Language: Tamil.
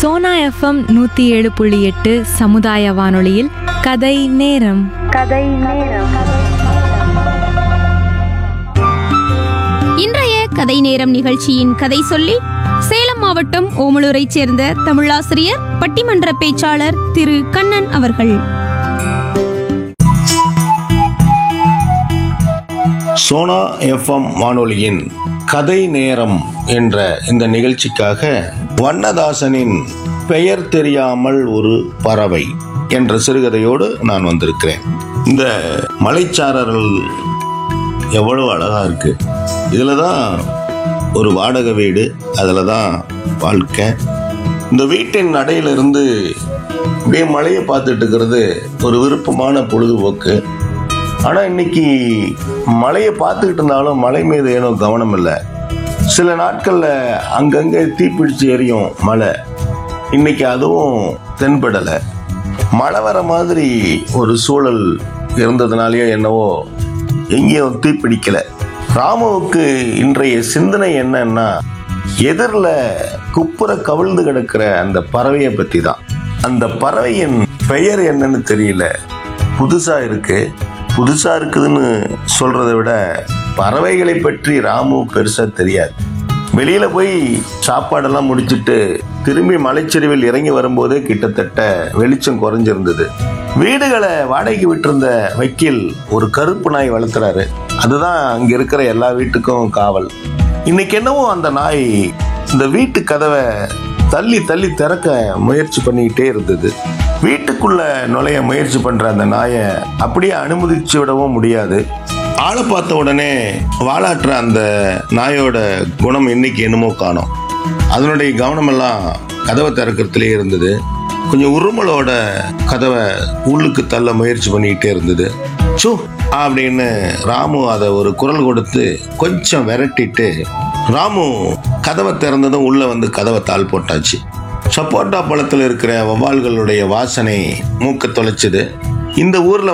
சோனா எஃப்எம் நூற்றி ஏழு புள்ளி எட்டு சமுதாய வானொலியில் கதை நேரம் இன்றைய கதை நேரம் நிகழ்ச்சியின் கதை சொல்லி சேலம் மாவட்டம் ஓமலூரைச் சேர்ந்த தமிழாசிரியர் பட்டிமன்ற பேச்சாளர் திரு கண்ணன் அவர்கள் சோனா எஃப்எம் வானொலியின் கதை நேரம் என்ற இந்த நிகழ்ச்சிக்காக வண்ணதாசனின் பெயர் தெரியாமல் ஒரு பறவை என்ற சிறுகதையோடு நான் வந்திருக்கிறேன் இந்த மலைச்சாரல் எவ்வளவு அழகா இருக்கு இதில் தான் ஒரு வாடகை வீடு அதில் தான் வாழ்க்கை இந்த வீட்டின் நடையிலிருந்து அப்படியே மலையை பார்த்துட்டு இருக்கிறது ஒரு விருப்பமான பொழுதுபோக்கு ஆனால் இன்னைக்கு மலையை பார்த்துக்கிட்டு இருந்தாலும் மலை மீது ஏனோ கவனம் இல்லை சில நாட்களில் அங்கங்கே தீப்பிடிச்சு எரியும் மலை இன்னைக்கு அதுவும் தென்படலை மழை வர மாதிரி ஒரு சூழல் இருந்ததுனாலயோ என்னவோ எங்கேயும் தீப்பிடிக்கல ராமுவுக்கு இன்றைய சிந்தனை என்னன்னா எதிரில் குப்புற கவிழ்ந்து கிடக்கிற அந்த பறவையை பற்றி தான் அந்த பறவையின் பெயர் என்னன்னு தெரியல புதுசா இருக்கு புதுசா இருக்குதுன்னு சொல்றதை விட பறவைகளை பற்றி ராமு பெருசா தெரியாது வெளியில போய் சாப்பாடெல்லாம் முடிச்சிட்டு திரும்பி மலைச்சரிவில் இறங்கி வரும்போதே கிட்டத்தட்ட வெளிச்சம் குறைஞ்சிருந்தது வீடுகளை வாடகைக்கு விட்டிருந்த வக்கீல் ஒரு கருப்பு நாய் வளர்த்துறாரு அதுதான் அங்க இருக்கிற எல்லா வீட்டுக்கும் காவல் இன்னைக்கு என்னவோ அந்த நாய் இந்த வீட்டு கதவை தள்ளி தள்ளி திறக்க முயற்சி பண்ணிக்கிட்டே இருந்தது வீட்டுக்குள்ள நுழைய முயற்சி பண்ற அந்த நாயை அப்படியே அனுமதிச்சு விடவும் முடியாது ஆளை பார்த்த உடனே வாலாட்டுற அந்த நாயோட குணம் இன்னைக்கு என்னமோ காணோம் அதனுடைய கவனமெல்லாம் கதவை திறக்கிறதுலே இருந்தது கொஞ்சம் உருமலோட கதவை உள்ளுக்கு தள்ள முயற்சி பண்ணிக்கிட்டே இருந்தது சு அப்படின்னு ராமு அதை ஒரு குரல் கொடுத்து கொஞ்சம் விரட்டிட்டு ராமு கதவை திறந்ததும் உள்ள வந்து கதவை தாள் போட்டாச்சு சப்போட்டா பழத்தில் இருக்கிற வவ்வால்களுடைய வாசனை மூக்க தொலைச்சுது இந்த ஊர்ல